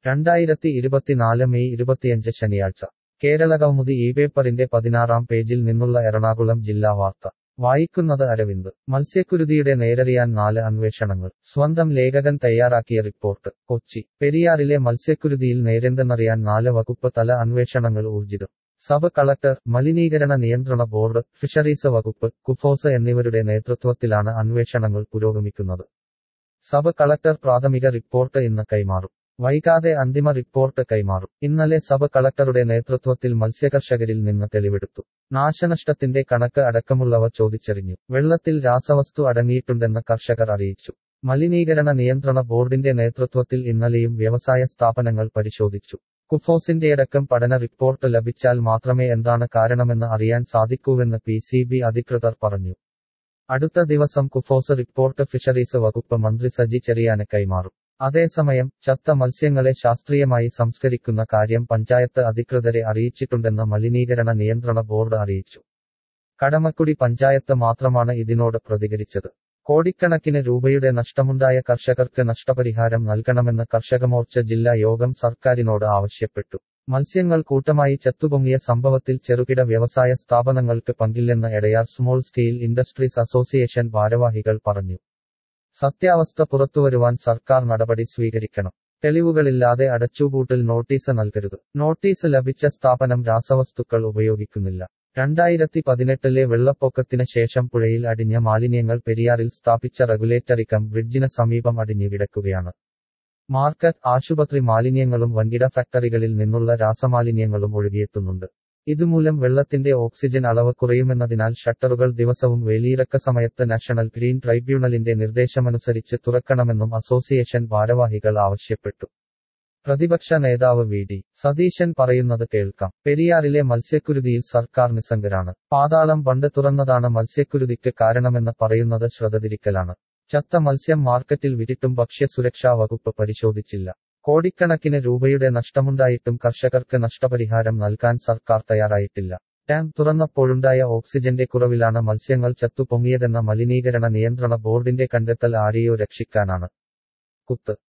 രണ്ടായിരത്തി ഇരുപത്തിനാല് മെയ് ഇരുപത്തിയഞ്ച് ശനിയാഴ്ച കേരളകൗമുദി ഈ പേപ്പറിന്റെ പതിനാറാം പേജിൽ നിന്നുള്ള എറണാകുളം ജില്ലാ വാർത്ത വായിക്കുന്നത് അരവിന്ദ് മത്സ്യക്കുരുതിയുടെ നേരറിയാൻ നാല് അന്വേഷണങ്ങൾ സ്വന്തം ലേഖകൻ തയ്യാറാക്കിയ റിപ്പോർട്ട് കൊച്ചി പെരിയാറിലെ മത്സ്യക്കുരുതിയിൽ നേരെന്തെന്നറിയാൻ നാല് വകുപ്പ് തല അന്വേഷണങ്ങൾ ഊർജിതം സബ് കളക്ടർ മലിനീകരണ നിയന്ത്രണ ബോർഡ് ഫിഷറീസ് വകുപ്പ് കുഫോസ് എന്നിവരുടെ നേതൃത്വത്തിലാണ് അന്വേഷണങ്ങൾ പുരോഗമിക്കുന്നത് സബ് കളക്ടർ പ്രാഥമിക റിപ്പോർട്ട് ഇന്ന് കൈമാറും വൈകാതെ അന്തിമ റിപ്പോർട്ട് കൈമാറും ഇന്നലെ സബ് കളക്ടറുടെ നേതൃത്വത്തിൽ മത്സ്യകർഷകരിൽ നിന്ന് തെളിവെടുത്തു നാശനഷ്ടത്തിന്റെ കണക്ക് അടക്കമുള്ളവ ചോദിച്ചറിഞ്ഞു വെള്ളത്തിൽ രാസവസ്തു അടങ്ങിയിട്ടുണ്ടെന്ന് കർഷകർ അറിയിച്ചു മലിനീകരണ നിയന്ത്രണ ബോർഡിന്റെ നേതൃത്വത്തിൽ ഇന്നലെയും വ്യവസായ സ്ഥാപനങ്ങൾ പരിശോധിച്ചു കുഫോസിന്റെയടക്കം പഠന റിപ്പോർട്ട് ലഭിച്ചാൽ മാത്രമേ എന്താണ് കാരണമെന്ന് അറിയാൻ സാധിക്കൂവെന്ന് പി സി ബി അധികൃതർ പറഞ്ഞു അടുത്ത ദിവസം കുഫോസ് റിപ്പോർട്ട് ഫിഷറീസ് വകുപ്പ് മന്ത്രി സജി ചെറിയാന് കൈമാറും അതേസമയം ചത്ത മത്സ്യങ്ങളെ ശാസ്ത്രീയമായി സംസ്കരിക്കുന്ന കാര്യം പഞ്ചായത്ത് അധികൃതരെ അറിയിച്ചിട്ടുണ്ടെന്ന് മലിനീകരണ നിയന്ത്രണ ബോർഡ് അറിയിച്ചു കടമക്കുടി പഞ്ചായത്ത് മാത്രമാണ് ഇതിനോട് പ്രതികരിച്ചത് കോടിക്കണക്കിന് രൂപയുടെ നഷ്ടമുണ്ടായ കർഷകർക്ക് നഷ്ടപരിഹാരം നൽകണമെന്ന് കർഷകമോർച്ച ജില്ലാ യോഗം സർക്കാരിനോട് ആവശ്യപ്പെട്ടു മത്സ്യങ്ങൾ കൂട്ടമായി ചത്തുപൊങ്ങിയ സംഭവത്തിൽ ചെറുകിട വ്യവസായ സ്ഥാപനങ്ങൾക്ക് പങ്കില്ലെന്ന് Edayar small scale industries association ഭാരവാഹികൾ പറഞ്ഞു സത്യാവസ്ഥ പുറത്തുവരുവാൻ സർക്കാർ നടപടി സ്വീകരിക്കണം തെളിവുകളില്ലാതെ അടച്ചുപൂട്ടൽ നോട്ടീസ് നൽകരുത് നോട്ടീസ് ലഭിച്ച സ്ഥാപനം രാസവസ്തുക്കൾ ഉപയോഗിക്കുന്നില്ല രണ്ടായിരത്തി പതിനെട്ടിലെ വെള്ളപ്പൊക്കത്തിന് ശേഷം പുഴയിൽ അടിഞ്ഞ മാലിന്യങ്ങൾ പെരിയാറിൽ സ്ഥാപിച്ച റെഗുലേറ്ററി കം ബ്രിഡ്ജിന് സമീപം അടിഞ്ഞു കിടക്കുകയാണ് മാർക്കറ്റ് ആശുപത്രി മാലിന്യങ്ങളും വൻകിട ഫാക്ടറികളിൽ നിന്നുള്ള രാസമാലിന്യങ്ങളും ഒഴുകിയെത്തുന്നുണ്ട് ഇതുമൂലം വെള്ളത്തിന്റെ ഓക്സിജൻ അളവ് കുറയുമെന്നതിനാൽ ഷട്ടറുകൾ ദിവസവും വേലിയിറക്ക സമയത്ത് നാഷണൽ ഗ്രീൻ ട്രൈബ്യൂണലിന്റെ നിർദ്ദേശമനുസരിച്ച് തുറക്കണമെന്നും അസോസിയേഷൻ ഭാരവാഹികൾ ആവശ്യപ്പെട്ടു പ്രതിപക്ഷ നേതാവ് വി ഡി സതീശൻ പറയുന്നത് കേൾക്കാം പെരിയാറിലെ മത്സ്യക്കുരുതിയിൽ സർക്കാർ നിസ്സംഗരാണ് പാതാളം ബണ്ട് തുറന്നതാണ് മത്സ്യക്കുരുതിക്ക് കാരണമെന്ന് പറയുന്നത് ശ്രദ്ധതിരിക്കലാണ് ചത്ത മത്സ്യം മാർക്കറ്റിൽ വിറ്റിട്ടും ഭക്ഷ്യസുരക്ഷാ വകുപ്പ് പരിശോധിച്ചില്ല കോടിക്കണക്കിന് രൂപയുടെ നഷ്ടമുണ്ടായിട്ടും കർഷകർക്ക് നഷ്ടപരിഹാരം നൽകാൻ സർക്കാർ തയ്യാറായിട്ടില്ല ഡാം തുറന്നപ്പോഴുണ്ടായ ഓക്സിജന്റെ കുറവിലാണ് മത്സ്യങ്ങൾ ചത്തുപൊങ്ങിയതെന്ന മലിനീകരണ നിയന്ത്രണ ബോർഡിന്റെ കണ്ടെത്തൽ ആരെയോ രക്ഷിക്കാനാണ് കുത്ത്